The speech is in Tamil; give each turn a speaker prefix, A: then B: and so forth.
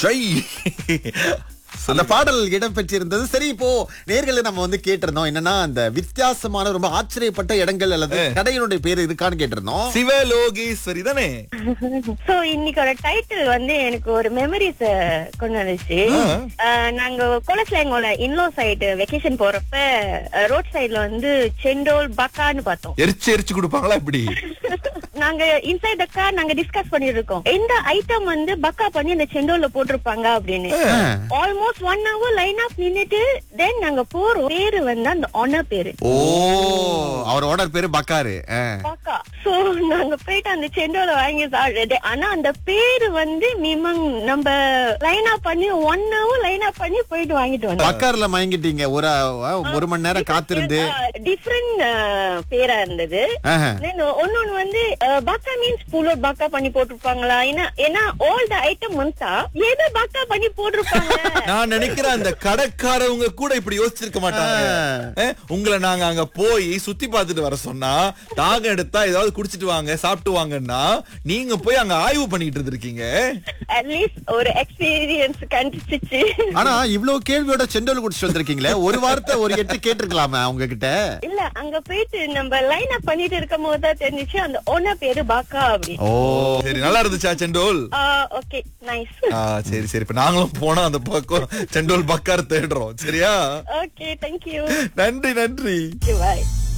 A: ஜெய்
B: அந்த பாடல் இடம் பெற்றிருந்தது சரி இப்போ நேர்களை நம்ம வந்து கேட்டிருந்தோம் என்னன்னா அந்த வித்தியாசமான ரொம்ப ஆச்சரியப்பட்ட இடங்கள் அல்லது கடையினுடைய பேர் இருக்கான்னு கேட்டிருந்தோம்
A: சிவலோகேஸ்வரி தானே
C: சோ இன்னைக்கோட டைட்டில் வந்து எனக்கு ஒரு மெமரிஸ் கொண்டு வந்துச்சு அஹ், நாங்க கோலஸ்லாங்கோட இன்லோ சைடு வெக்கேஷன் போறப்ப ரோட் சைடுல வந்து செண்டோல் பக்கான்னு பார்த்தோம்
A: எரிச்சு எரிச்சு கொடுப்பாங்களா இப்படி
C: நாங்க இன்சைட் த கார் நாங்க டிஸ்கஸ் பண்ணிட்டு இருக்கோம் எந்த ஐட்டம் வந்து பக்கா பண்ணி அந்த செண்டோல்ல போட்டிருப்பாங்க அப்படின்னு ஆல்மோஸ்ட் ஒன் ஹவர் லைன் ஆஃப் நின்னுட்டு தென் நாங்க போறோம் பேரு வந்து அந்த ஒன்ன பேரு
B: ஓ அவர் ஓனர் பேரு பக்காரு ஆ.
C: பாக்கா சோ நாங்க போயிட்டு அந்த செண்டோல வாங்கி சாப்பிடுறது ஆனா அந்த பேரு வந்து மிமங் நம்ம லைன் அப் பண்ணி ஒன் ஹவர் லைன் அப் பண்ணி போயிட்டு வாங்கிட்டு வந்தோம்
B: பக்கார்ல மயங்கிட்டீங்க ஒரு ஆ, ஒரு மணி நேரம் காத்திருந்து
C: டிஃப்ரெண்ட் பேரா இருந்தது
B: ஆஹா.
C: Then ஒன்னொன்னு வந்து பக்கா மீன்ஸ் புலோட் பக்கா பண்ணி போட்டிருப்பாங்களா ஏன்னா ஏன்னா ஆல் த ஐட்டம் வந்தா எது பக்கா பண்ணி போட்டிருப்பாங்க
A: நான் நினைக்கிறேன் அந்த கடைக்காரவங்க கூட இப்படி யோசிச்சிருக்க மாட்டாங்க அஹ், உங்களை நாங்க அங்க போய் சுத்தி பார்த்துட்டு வர சொன்னா தாகம் எடுத்தா ஏதாவது குடிச்சிட்டு வாங்க சாப்பிட்டு வாங்கன்னா நீங்க போய் அங்க ஆய்வு பண்ணிட்டு இருந்திருக்கீங்க
C: அட்லீஸ்ட் ஒரு எக்ஸ்பீரியன்ஸ் கண்டிச்சிச்சு
B: ஆனா இவ்வளவு கேள்வியோட செண்டோல் குடிச்சிட்டு வந்திருக்கீங்களே ஒரு வார்த்தை ஒரு எட்டு கேட்டிருக்கலாமே அவங்க கிட்ட
C: இல்ல அங்க போயிட்டு நம்ம லைன் அப் பண்ணிட்டு இருக்கும் போது தான் தெரிஞ்சுச்சு அந்த ஓனர் பேரு பாக்கா அப்படி
B: ஓ
A: சரி நல்லா இருந்துச்சா செண்டோல்
C: ஓகே நைஸ்
A: ஆ, சரி சரி இப்ப நாங்களும் போனா அந்த பக்கம் செண்டோல் பக்கார் தேடுறோம் சரியா
C: ஓகே தேங்க்யூ
A: நன்றி நன்றி
C: பாய்